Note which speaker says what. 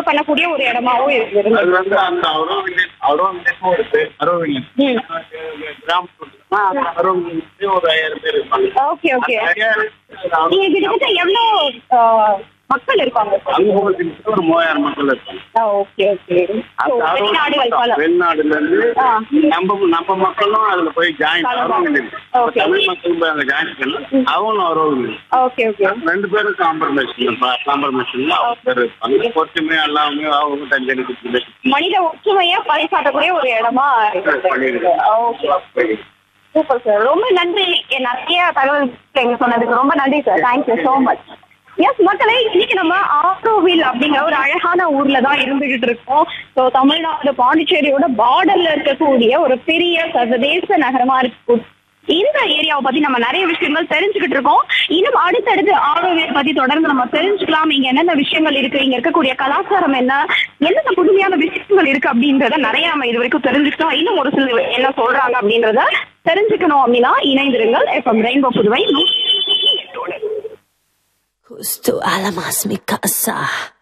Speaker 1: பண்ணக்கூடிய ஒரு இடமாவும் இது இருந்தது
Speaker 2: அது வந்து அந்த அரோ வில்லேஜ் அரோ வில்லேஜ் இருக்கு அரோ வில்லேஜ்
Speaker 1: ம்.
Speaker 2: கிராமத்துல அந்த அரோ வில்லேஜ் ஒரு ஐயாயிரம் பேர் இருப்பாங்க
Speaker 1: ஓகே ஓகே
Speaker 2: அந்த ஐயாயிரம் பேர்
Speaker 1: நீங்க கிட்டத்தட்ட எவ்வளவு ஆஹ், மக்கள் இருப்பாங்க
Speaker 2: அங்க போகிறதுக்கு ஒரு மூவாயிரம் மக்கள் இருப்பாங்க
Speaker 1: ஓகே ஓகே
Speaker 2: அந்த அரோ
Speaker 1: வெளிநாடுகள் பல
Speaker 2: வெளிநாடுல இருந்து
Speaker 1: ஆ.
Speaker 2: நம்ம நம்ம மக்களும் அதுல போய் join Auro village
Speaker 1: Okay.
Speaker 2: Tamil மக்கள் போய் அங்க ஜாயின் பண்ணலாம் அவங்களும் அரோ வில்லேஜ்
Speaker 1: ஓகே ஓகே
Speaker 2: ரெண்டு பேரும் காம்ப்ரமைஷன் காம்ப்ரமைஷன் அவங்க பேர் இருப்பாங்க ஒற்றுமை எல்லாமே அவங்க தஞ்சனுக்கு
Speaker 1: மனித ஒற்றுமையா பறைசாட்டக்கூடிய ஒரு இடமா ஓகே சூப்பர் சார் ரொம்ப நன்றி என் நிறைய தகவல் எங்க சொன்னதுக்கு ரொம்ப நன்றி sir thank you so much yes மக்களே இன்னைக்கு நம்ம ஆரோவில் அப்படிங்கிற ஒரு அழகான ஊர்ல தான் இருந்துகிட்டு இருக்கோம் ஸோ தமிழ்நாடு பாண்டிச்சேரியோட பார்டர்ல இருக்கக்கூடிய ஒரு பெரிய சர்வதேச நகரமா இருக்கு இந்த ஏரியாவை பத்தி நம்ம நிறைய விஷயங்கள் தெரிஞ்சுக்கிட்டு இருக்கோம் இன்னும் அடுத்தடுத்து ஆரோவில் பத்தி தொடர்ந்து நம்ம தெரிஞ்சுக்கலாம் இங்க என்னென்ன விஷயங்கள் இருக்கு இங்க இருக்கக்கூடிய கலாச்சாரம் என்ன என்னென்ன புதுமையான விஷயங்கள் இருக்கு அப்படின்றத நிறைய நம்ம இது வரைக்கும் தெரிஞ்சுக்கிட்டோம் இன்னும் ஒரு சில என்ன சொல்றாங்க அப்படின்றத தெரிஞ்சுக்கணும் அப்படின்னா இணைந்திருங்கள் எஃப்எம் ரெயின்போ புதுவை நூற்றி எட்டோடு
Speaker 3: Justo a la más mi casa.